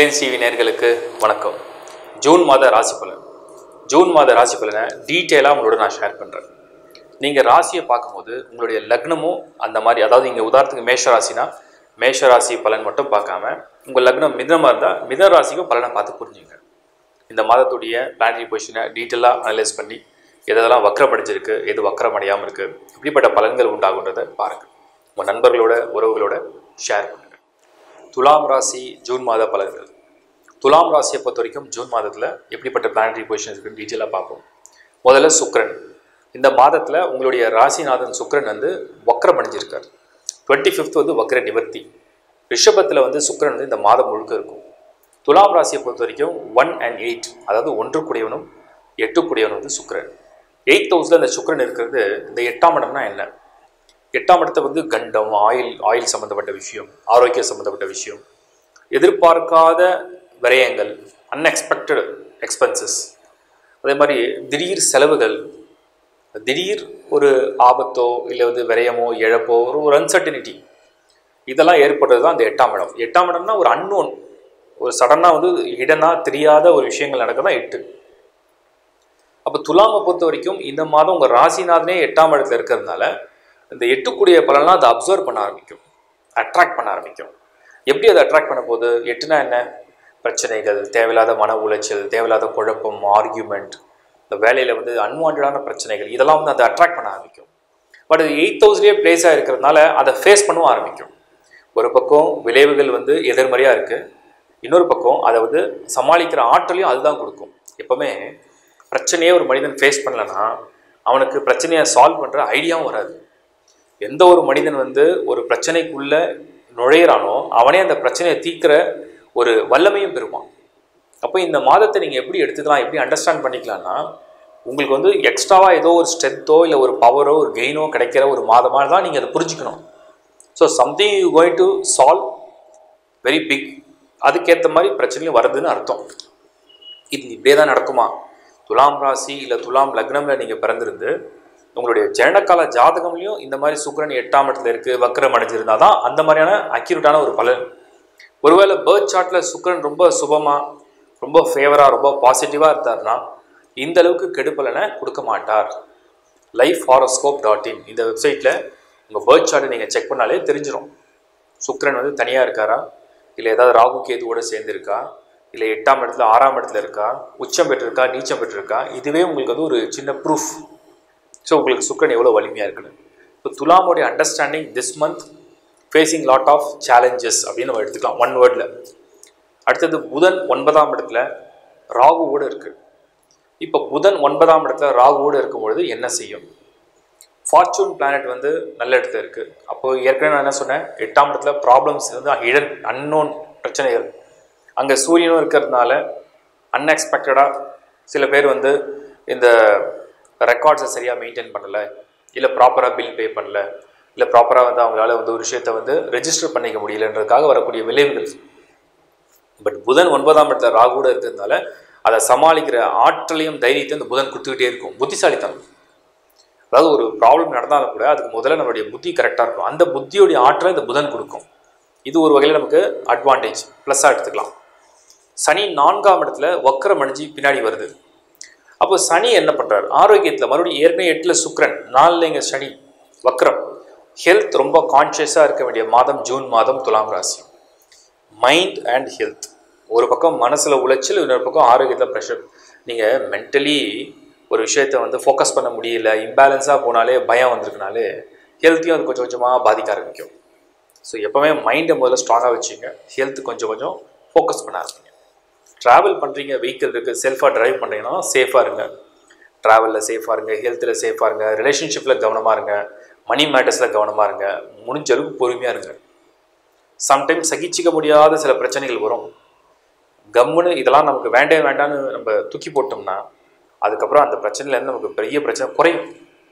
Reliance TV நேர்களுக்கு வணக்கம் June மாத ராசி பலன் ஜூன் மாத ராசி பலனை டீட்டெயிலாக உங்களோட நான் ஷேர் பண்ணுறேன் நீங்கள் ராசியை பார்க்கும்போது உங்களுடைய லக்னமும் அந்த மாதிரி அதாவது இங்கே உதாரணத்துக்கு மேஷ ராசினா மேஷ ராசி பலன் மட்டும் பார்க்காம உங்கள் லக்னம் மிதமாக இருந்தால் மித ராசிக்கும் பலனை பார்த்து புரிஞ்சுங்க இந்த மாதத்துடைய பிளானரி பொசிஷனை டீட்டெயிலாக அனலைஸ் பண்ணி எதெல்லாம் வக்கரப்படிச்சிருக்கு எது வக்கரம் அடையாமல் இருக்குது இப்படிப்பட்ட பலன்கள் உண்டாகுன்றதை பாருங்கள் உங்கள் நண்பர்களோட உறவுகளோட ஷேர் பண்ணுங்கள் துலாம் ராசி ஜூன் மாத பலன்கள் துலாம் ராசியை பொறுத்த வரைக்கும் ஜூன் மாதத்தில் எப்படிப்பட்ட பிளானரி பொசிஷன் இருக்குன்னு டீட்டெயிலாக பார்ப்போம் முதல்ல சுக்கிரன் இந்த மாதத்தில் உங்களுடைய ராசிநாதன் சுக்கிரன் வந்து வக்ரம் அடைஞ்சிருக்கார் டுவெண்ட்டி ஃபிஃப்த் வந்து வக்ர நிவர்த்தி ரிஷபத்தில் வந்து சுக்கிரன் வந்து இந்த மாதம் முழுக்க இருக்கும் துலாம் ராசியை பொறுத்த வரைக்கும் ஒன் அண்ட் எயிட் அதாவது ஒன்று கூடியவனும் எட்டு கூடியவனும் வந்து சுக்கிரன் எயித் ஹவுஸில் இந்த சுக்கிரன் இருக்கிறது இந்த எட்டாம் இடம்னா என்ன எட்டாம் இடத்தை வந்து கண்டம் ஆயில் ஆயில் சம்மந்தப்பட்ட விஷயம் ஆரோக்கியம் சம்மந்தப்பட்ட விஷயம் எதிர்பார்க்காத விரயங்கள் அன்எக்ஸ்பெக்டட் எக்ஸ்பென்சஸ் அதே மாதிரி திடீர் செலவுகள் திடீர் ஒரு ஆபத்தோ இல்லை வந்து விரயமோ இழப்போ ஒரு ஒரு அன்சர்டினிட்டி இதெல்லாம் ஏற்படுறது தான் அந்த எட்டாம் இடம் எட்டாம் இடம்னா ஒரு அன்னோன் ஒரு சடனாக வந்து ஹிடனாக தெரியாத ஒரு விஷயங்கள் நடக்குதுன்னா எட்டு அப்போ துலாமை பொறுத்த வரைக்கும் இந்த மாதம் உங்கள் ராசிநாதனே எட்டாம் இடத்துல இருக்கிறதுனால இந்த எட்டுக்குடிய பலன்லாம் அதை அப்சர்வ் பண்ண ஆரம்பிக்கும் அட்ராக்ட் பண்ண ஆரம்பிக்கும் எப்படி அதை அட்ராக்ட் பண்ண போகுது எட்டுனா என்ன பிரச்சனைகள் தேவையில்லாத மன உளைச்சல் தேவையில்லாத குழப்பம் ஆர்கியூமெண்ட் இந்த வேலையில் வந்து அன்வான்டான பிரச்சனைகள் இதெல்லாம் வந்து அதை அட்ராக்ட் பண்ண ஆரம்பிக்கும் பட் அது எயிட் தௌசண்ட்லேயே பிளேஸாக இருக்கிறதுனால அதை ஃபேஸ் பண்ணவும் ஆரம்பிக்கும் ஒரு பக்கம் விளைவுகள் வந்து எதிர்மறையாக இருக்குது இன்னொரு பக்கம் அதை வந்து சமாளிக்கிற ஆற்றலையும் அதுதான் கொடுக்கும் எப்போவுமே பிரச்சனையே ஒரு மனிதன் ஃபேஸ் பண்ணலன்னா அவனுக்கு பிரச்சனையை சால்வ் பண்ணுற ஐடியாவும் வராது எந்த ஒரு மனிதன் வந்து ஒரு பிரச்சனைக்குள்ளே நுழையிறானோ அவனே அந்த பிரச்சனையை தீர்க்கிற ஒரு வல்லமையும் பெறுவான் அப்போ இந்த மாதத்தை நீங்கள் எப்படி எடுத்துக்கலாம் எப்படி அண்டர்ஸ்டாண்ட் பண்ணிக்கலாம்னா உங்களுக்கு வந்து எக்ஸ்ட்ராவாக ஏதோ ஒரு ஸ்ட்ரென்த்தோ இல்லை ஒரு பவரோ ஒரு கெயினோ கிடைக்கிற ஒரு மாதமாக தான் நீங்கள் அதை புரிஞ்சுக்கணும் so something you going to solve very big அதுக்கேற்ற மாதிரி பிரச்சனையும் வருதுன்னு அர்த்தம் இது இப்படியே தான் நடக்குமா துலாம் ராசி இல்லை துலாம் லக்னமில் நீங்கள் பிறந்திருந்து உங்களுடைய ஜனனகால ஜாதகம்லையும் இந்த மாதிரி சுக்கிரன் எட்டாம் இடத்துல இருக்குது வக்ரம் அடைஞ்சிருந்தா தான் அந்த மாதிரியான அக்யூரேட்டான ஒரு பலன் ஒருவேளை பேர்த் சார்ட்டில் சுக்கிரன் ரொம்ப சுபமாக ரொம்ப ஃபேவராக ரொம்ப பாசிட்டிவாக இருந்தார்னா இந்த அளவுக்கு கெடுபலனை கொடுக்க மாட்டார் லைஃப் ஹாரோஸ்கோப் டாட் இன் இந்த வெப்சைட்டில் உங்கள் பேர்த் சார்ட்டை நீங்கள் செக் பண்ணாலே தெரிஞ்சிடும் சுக்கிரன் வந்து தனியாக இருக்காரா இல்லை ஏதாவது ராகு கேதுவோட சேர்ந்துருக்கா இல்லை எட்டாம் இடத்துல ஆறாம் இடத்துல இருக்கா உச்சம் பெற்றிருக்கா நீச்சம் பெற்றிருக்கா இதுவே உங்களுக்கு வந்து ஒரு சின்ன ப்ரூஃப் ஸோ உங்களுக்கு சுக்கரன் எவ்வளோ வலிமையாக இருக்குன்னு இப்போ துலாமுடைய understanding this month facing lot of challenges அப்படின்னு நம்ம எடுத்துக்கலாம் ஒன் வேர்டில் அடுத்தது புதன் ஒன்பதாம் இடத்துல ராகுவோடு இருக்குது இப்போ புதன் ஒன்பதாம் இடத்துல ராகுவோடு இருக்கும் பொழுது என்ன செய்யும் ஃபார்ச்சூன் பிளானட் வந்து நல்ல இடத்துல இருக்குது அப்போது ஏற்கனவே நான் என்ன சொன்னேன் எட்டாம் இடத்துல ப்ராப்ளம்ஸ் வந்து இடன் அன்னோன் பிரச்சனைகள் அங்கே சூரியனும் இருக்கிறதுனால அன்எக்ஸ்பெக்டடாக சில பேர் வந்து இந்த ரெக்கார்ட்ஸை சரியாக மெயின்டைன் பண்ணலை இல்லை ப்ராப்பராக பில் பே பண்ணல இல்லை ப்ராப்பராக வந்து அவங்களால வந்து ஒரு விஷயத்தை வந்து ரெஜிஸ்டர் பண்ணிக்க முடியலன்றதுக்காக வரக்கூடிய விளைவுகள் பட் புதன் ஒன்பதாம் இடத்துல ராகுட இருக்கிறதுனால அதை சமாளிக்கிற ஆற்றலையும் தைரியத்தையும் இந்த புதன் கொடுத்துக்கிட்டே இருக்கும் புத்திசாலித்தனம் அதாவது ஒரு ப்ராப்ளம் நடந்தாலும் கூட அதுக்கு முதல்ல நம்மளுடைய புத்தி கரெக்டாக இருக்கும் அந்த புத்தியோடைய ஆற்றலை இந்த புதன் கொடுக்கும் இது ஒரு வகையில் நமக்கு அட்வான்டேஜ் ப்ளஸ்ஸாக எடுத்துக்கலாம் சனி நான்காம் இடத்துல வக்கரம் அணிஞ்சு பின்னாடி வருது அப்போ சனி என்ன பண்ணுறாரு ஆரோக்கியத்தில் மறுபடியும் ஏற்கனவே எட்டில் சுக்ரன் நாலில் இங்கே சனி வக்ரம் ஹெல்த் ரொம்ப கான்ஷியஸாக இருக்க வேண்டிய மாதம் ஜூன் மாதம் துலாம் ராசி மைண்ட் அண்ட் ஹெல்த் ஒரு பக்கம் மனசில் உளைச்சல் இன்னொரு பக்கம் ஆரோக்கியத்தில் ப்ரெஷர் நீங்கள் மென்டலி ஒரு விஷயத்தை வந்து ஃபோக்கஸ் பண்ண முடியல இம்பேலன்ஸாக போனாலே பயம் வந்திருக்குனாலே ஹெல்த்தையும் அது கொஞ்சம் கொஞ்சமாக பாதிக்க ஆரம்பிக்கும் ஸோ எப்போவுமே மைண்டை முதல்ல ஸ்ட்ராங்காக வச்சுங்க ஹெல்த் கொஞ்சம் கொஞ்சம் ஃபோக்கஸ் பண்ண ஆரம்பிங்க ட்ராவல் பண்ணுறீங்க வெஹிக்கிள் இருக்குது செல்ஃபாக ட்ரைவ் பண்ணுறீங்கன்னா சேஃபாக இருங்க ட்ராவலில் சேஃபாக இருங்க ஹெல்த்தில் சேஃபாக இருங்க ரிலேஷன்ஷிப்பில் கவனமாக இருங்க மணி மேட்டர்ஸில் கவனமாக இருங்க முடிஞ்ச அளவுக்கு பொறுமையாக இருங்க சம்டைம்ஸ் சகிச்சிக்க முடியாத சில பிரச்சனைகள் வரும் கம்முன்னு இதெல்லாம் நமக்கு வேண்டே வேண்டான்னு நம்ம தூக்கி போட்டோம்னா அதுக்கப்புறம் அந்த பிரச்சனையிலேருந்து நமக்கு பெரிய பிரச்சனை குறையும்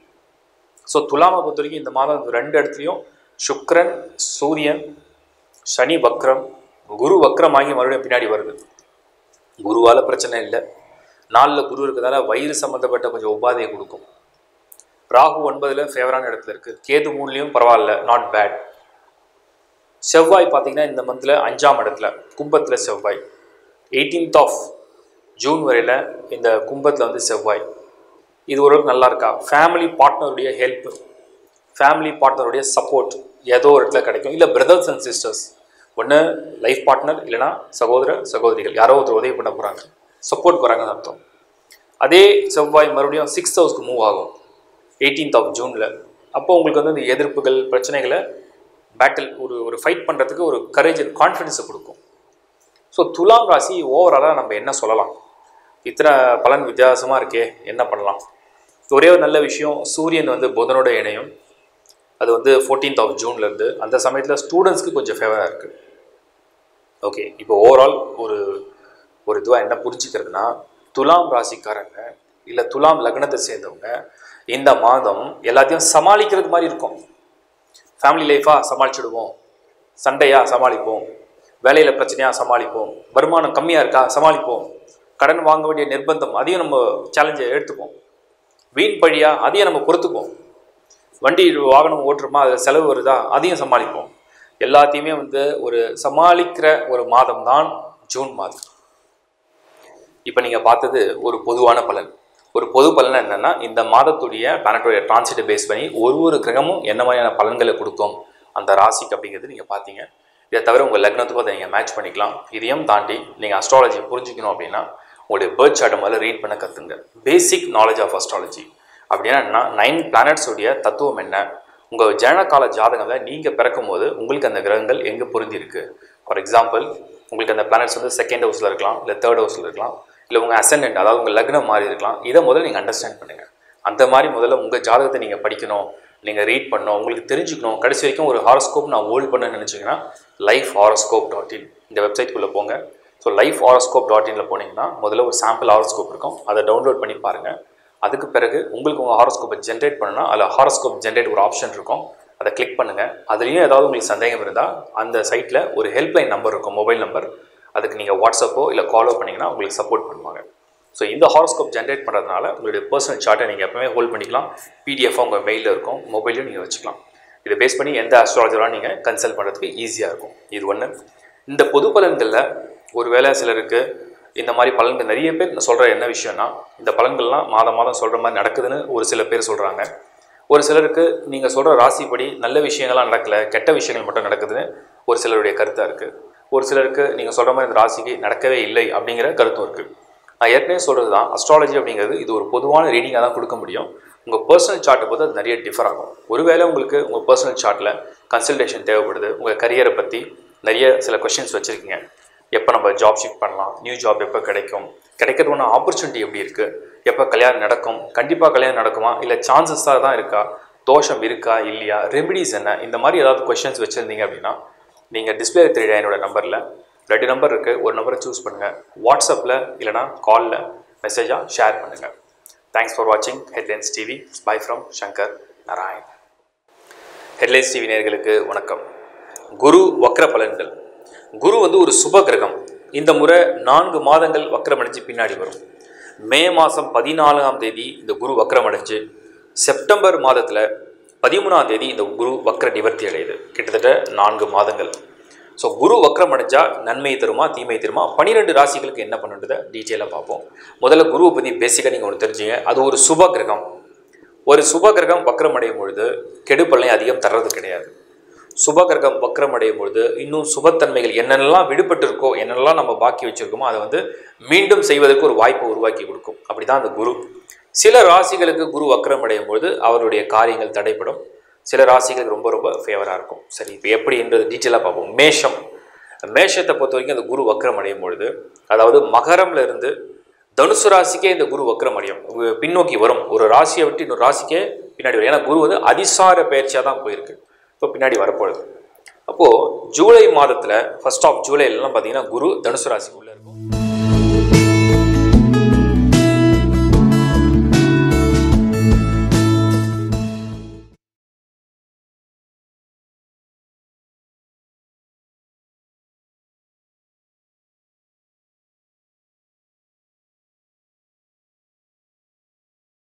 ஸோ துலாமை பொறுத்த வரைக்கும் இந்த மாதம் ரெண்டு இடத்துலையும் சுக்ரன் சூரியன் சனி வக்ரம் குரு வக்ரம் ஆகி மறுபடியும் பின்னாடி வருது குருவால் பிரச்சனை இல்லை நாலில் குரு இருக்கிறதால வயிறு சம்மந்தப்பட்ட கொஞ்சம் உபாதையை கொடுக்கும் ராகு ஒன்பதில் ஃபேவரான இடத்துல இருக்குது கேது மூணுலேயும் பரவாயில்ல நாட் பேட் செவ்வாய் பார்த்தீங்கன்னா இந்த மந்தில் அஞ்சாம் இடத்துல கும்பத்தில் செவ்வாய் எயிட்டீன்த் ஆஃப் ஜூன் வரையில் இந்த கும்பத்தில் வந்து செவ்வாய் இது ஓரளவுக்கு நல்லா இருக்கா ஃபேமிலி பார்ட்னருடைய ஹெல்ப் ஃபேமிலி பார்ட்னருடைய சப்போர்ட் ஏதோ ஒரு இடத்துல கிடைக்கும் இல்லை பிரதர்ஸ் அண்ட் சிஸ்டர்ஸ் ஒன்று லைஃப் பார்ட்னர் இல்லைனா சகோதர சகோதரிகள் யாரோ ஒருத்தர் உதவி பண்ண போகிறாங்க சப்போர்ட் போகிறாங்கன்னு அர்த்தம் அதே செவ்வாய் மறுபடியும் சிக்ஸ் ஹவுஸ்க்கு மூவ் ஆகும் எயிட்டீன்த் ஆஃப் ஜூனில் அப்போ உங்களுக்கு வந்து இந்த எதிர்ப்புகள் பிரச்சனைகளை பேட்டில் ஒரு ஒரு ஃபைட் பண்ணுறதுக்கு ஒரு கரேஜ் அண்ட் கான்ஃபிடென்ஸை கொடுக்கும் ஸோ துலாம் ராசி ஓவராலாக நம்ம என்ன சொல்லலாம் இத்தனை பலன் வித்தியாசமாக இருக்கே என்ன பண்ணலாம் ஒரே ஒரு நல்ல விஷயம் சூரியன் வந்து புதனோட இணையும் அது வந்து ஃபோர்டீன்த் ஆஃப் ஜூன்லேருந்து அந்த சமயத்தில் ஸ்டூடெண்ட்ஸ்க்கு கொஞ்சம் ஃபேவராக இருக்குது ஓகே இப்போ ஓவரால் ஒரு ஒரு இதுவாக என்ன புரிஞ்சுக்கிறதுனா துலாம் ராசிக்காரங்க இல்லை துலாம் லக்னத்தை சேர்ந்தவங்க இந்த மாதம் எல்லாத்தையும் சமாளிக்கிறது மாதிரி இருக்கும் ஃபேமிலி லைஃபாக சமாளிச்சிடுவோம் சண்டையா சமாளிப்போம் வேலையில் பிரச்சனையா சமாளிப்போம் வருமானம் கம்மியாக இருக்கா சமாளிப்போம் கடன் வாங்க வேண்டிய நிர்பந்தம் அதையும் நம்ம சேலஞ்சை எடுத்துப்போம் வீண் பழியா அதையும் நம்ம பொறுத்துப்போம் வண்டி வாகனம் ஓட்டுறோமா அதில் செலவு வருதா அதையும் சமாளிப்போம் எல்லாத்தையுமே வந்து ஒரு சமாளிக்கிற ஒரு மாதம் தான் ஜூன் மாதம் இப்போ நீங்கள் பார்த்தது ஒரு பொதுவான பலன் ஒரு பொது பலன் என்னென்னா இந்த மாதத்துடைய பிளானட்டோடைய டிரான்சிட்டை பேஸ் பண்ணி ஒரு ஒரு கிரகமும் என்ன மாதிரியான பலன்களை கொடுக்கும் அந்த ராசிக்கு அப்படிங்கிறது நீங்கள் பார்த்தீங்க இதை தவிர உங்கள் லக்னத்துக்கும் அதை நீங்கள் மேட்ச் பண்ணிக்கலாம் இதையும் தாண்டி நீங்கள் அஸ்ட்ராலஜி புரிஞ்சுக்கணும் அப்படின்னா உங்களுடைய பேர்த் சார்ட்டை முதல்ல ரீட் பண்ண கற்றுங்க பேசிக் நாலேஜ் ஆஃப் அஸ்ட்ராலஜி அப்படின்னா என்ன நைன் பிளானட்ஸுடைய தத்துவம் என்ன உங்கள் ஜனனகால ஜாதகத்தில் நீங்கள் பிறக்கும் போது உங்களுக்கு அந்த கிரகங்கள் எங்கே பொருந்தி இருக்கு ஃபார் எக்ஸாம்பிள் உங்களுக்கு அந்த பிளானட்ஸ் வந்து செகண்ட் ஹவுஸில் இருக்கலாம் இல்லை தேர்ட் ஹவுஸில் இருக்கலாம் இல்லை உங்கள் அசெண்டன்ட் அதாவது உங்கள் லக்னம் மாறி இருக்கலாம் இதை முதல்ல நீங்கள் அண்டர்ஸ்டாண்ட் பண்ணுங்கள் அந்த மாதிரி முதல்ல உங்கள் ஜாதகத்தை நீங்கள் படிக்கணும் நீங்கள் ரீட் பண்ணணும் உங்களுக்கு தெரிஞ்சுக்கணும் கடைசி வரைக்கும் ஒரு ஹாரோஸ்கோப் நான் ஹோல்ட் பண்ண நினச்சிங்கன்னா லைஃப் ஹாரோஸ்கோப் டாட் இன் இந்த வெப்சைட்குள்ளே போங்க ஸோ லைஃப் ஹாரோஸ்கோப் டாட் இனில் போனீங்கன்னா முதல்ல ஒரு சாம்பிள் ஹாரோஸ்கோப் இருக்கும் அதை டவுன்லோட் பண்ணி பாருங்கள் அதுக்கு பிறகு உங்களுக்கு உங்கள் ஹாரோஸ்கோப்பை ஜென்ரேட் பண்ணணும்னா அதில் ஹாரோஸ்கோப் ஜென்ரேட் ஒரு ஆப்ஷன் இருக்கும் அதை கிளிக் பண்ணுங்கள் அதுலேயும் ஏதாவது உங்களுக்கு சந்தேகம் இருந்தால் அந்த சைட்டில் ஒரு ஹெல்ப்லைன் நம்பர் இருக்கும் மொபைல் நம்பர் அதுக்கு நீங்கள் வாட்ஸ்அப்போ இல்லை காலோ பண்ணிங்கன்னா உங்களுக்கு சப்போர்ட் பண்ணுவாங்க ஸோ இந்த ஹாரோஸ்கோப் ஜென்ரேட் பண்ணுறதுனால உங்களுடைய பர்சனல் சார்ட்டை நீங்கள் எப்பவுமே ஹோல்ட் பண்ணிக்கலாம் பிடிஎஃபாக உங்கள் மெயிலில் இருக்கும் மொபைலையும் நீங்கள் வச்சுக்கலாம் இதை பேஸ் பண்ணி எந்த அஸ்ட்ராலஜராக நீங்கள் கன்சல்ட் பண்ணுறதுக்கு ஈஸியாக இருக்கும் இது ஒன்று இந்த பொது பலன்களில் ஒருவேளை சிலருக்கு இந்த மாதிரி பலன்கள் நிறைய பேர் சொல்கிற என்ன விஷயம்னா இந்த பலன்கள்லாம் மாதம் மாதம் சொல்கிற மாதிரி நடக்குதுன்னு ஒரு சில பேர் சொல்கிறாங்க ஒரு சிலருக்கு நீங்கள் சொல்கிற ராசிப்படி நல்ல விஷயங்கள்லாம் நடக்கலை கெட்ட விஷயங்கள் மட்டும் நடக்குதுன்னு ஒரு சிலருடைய கருத்தாக இருக்குது ஒரு சிலருக்கு நீங்கள் சொல்கிற மாதிரி இந்த ராசிக்கு நடக்கவே இல்லை அப்படிங்கிற கருத்தும் இருக்குது நான் ஏற்கனவே சொல்கிறது தான் அஸ்ட்ராலஜி அப்படிங்கிறது இது ஒரு பொதுவான ரீடிங்காக தான் கொடுக்க முடியும் உங்கள் பர்சனல் சார்ட்டை பொறுத்து அது நிறைய டிஃபர் ஆகும் ஒருவேளை உங்களுக்கு உங்கள் பர்சனல் சார்ட்டில் கன்சல்டேஷன் தேவைப்படுது உங்கள் கரியரை பற்றி நிறைய சில கொஷின்ஸ் வச்சுருக்கீங்க எப்போ நம்ம ஜாப் ஷிஃப்ட் பண்ணலாம் நியூ ஜாப் எப்போ கிடைக்கும் கிடைக்கிறதுக்கான ஆப்பர்ச்சுனிட்டி எப்படி இருக்குது எப்போ கல்யாணம் நடக்கும் கண்டிப்பாக கல்யாணம் நடக்குமா இல்லை சான்சஸாக தான் இருக்கா தோஷம் இருக்கா இல்லையா ரெமிடிஸ் என்ன இந்த மாதிரி ஏதாவது கொஷின்ஸ் வச்சுருந்தீங்க அப்படின்னா நீங்கள் டிஸ்பிளே தெரியுற என்னோட நம்பரில் ரெண்டு நம்பர் இருக்குது ஒரு நம்பரை சூஸ் பண்ணுங்கள் வாட்ஸ்அப்பில் இல்லைனா காலில் மெசேஜாக ஷேர் பண்ணுங்கள் தேங்க்ஸ் ஃபார் வாட்சிங் headlines TV bye from Shankar Narayan headlines TV நேர்களுக்கு வணக்கம் குரு வக்ர பலன்கள் குரு வந்து ஒரு சுப கிரகம் இந்த முறை நான்கு மாதங்கள் வக்ரமடைஞ்சு பின்னாடி வரும் மே மாதம் பதினாலாம் தேதி இந்த குரு வக்ரமடைஞ்சு செப்டம்பர் மாதத்தில் பதிமூணாம் தேதி இந்த குரு வக்ர நிவர்த்தி அடையுது கிட்டத்தட்ட நான்கு மாதங்கள் ஸோ குரு வக்ரம் அடைஞ்சா நன்மை தருமா தீமை தருமா பன்னிரெண்டு ராசிகளுக்கு என்ன பண்ணுன்றதை டீட்டெயிலாக பார்ப்போம் முதல்ல குருவை பற்றி பேசிக்காக நீங்கள் ஒன்று தெரிஞ்சுங்க அது ஒரு சுப கிரகம் ஒரு சுப கிரகம் வக்ரம் அடையும் பொழுது கெடுபலனை அதிகம் தர்றது கிடையாது சுபகிரகம் வக்ரம் அடையும் பொழுது இன்னும் சுபத்தன்மைகள் என்னென்னலாம் விடுபட்டு இருக்கோ என்னென்னலாம் நம்ம பாக்கி வச்சிருக்கோமோ அதை வந்து மீண்டும் செய்வதற்கு ஒரு வாய்ப்பை உருவாக்கி கொடுக்கும் அப்படிதான் அந்த குரு சில ராசிகளுக்கு குரு வக்ரம் அடையும் பொழுது அவருடைய காரியங்கள் தடைப்படும் சில ராசிகளுக்கு ரொம்ப ரொம்ப ஃபேவராக இருக்கும் சரி இப்போ எப்படின்றது டீட்டெயிலாக பார்ப்போம் மேஷம் மேஷத்தை பொறுத்த வரைக்கும் அந்த குரு வக்ரம் அடையும் பொழுது அதாவது மகரம்ல இருந்து தனுசு ராசிக்கே இந்த குரு வக்ரம் அடையும் உ- பின்னோக்கி வரும் ஒரு ராசியை விட்டு இன்னொரு ராசிக்கே பின்னாடி வரும் ஏன்னா குரு வந்து அதிசார பயிற்சியாக தான் போயிருக்கு இப்போ பின்னாடி வரப்போகுது அப்போது ஜூலை மாதத்தில் ஃபர்ஸ்ட் ஆஃப் ஜூலைலலாம் பார்த்தீங்கன்னா குரு தனுசு ராசிக்குள்ளே இருக்கும்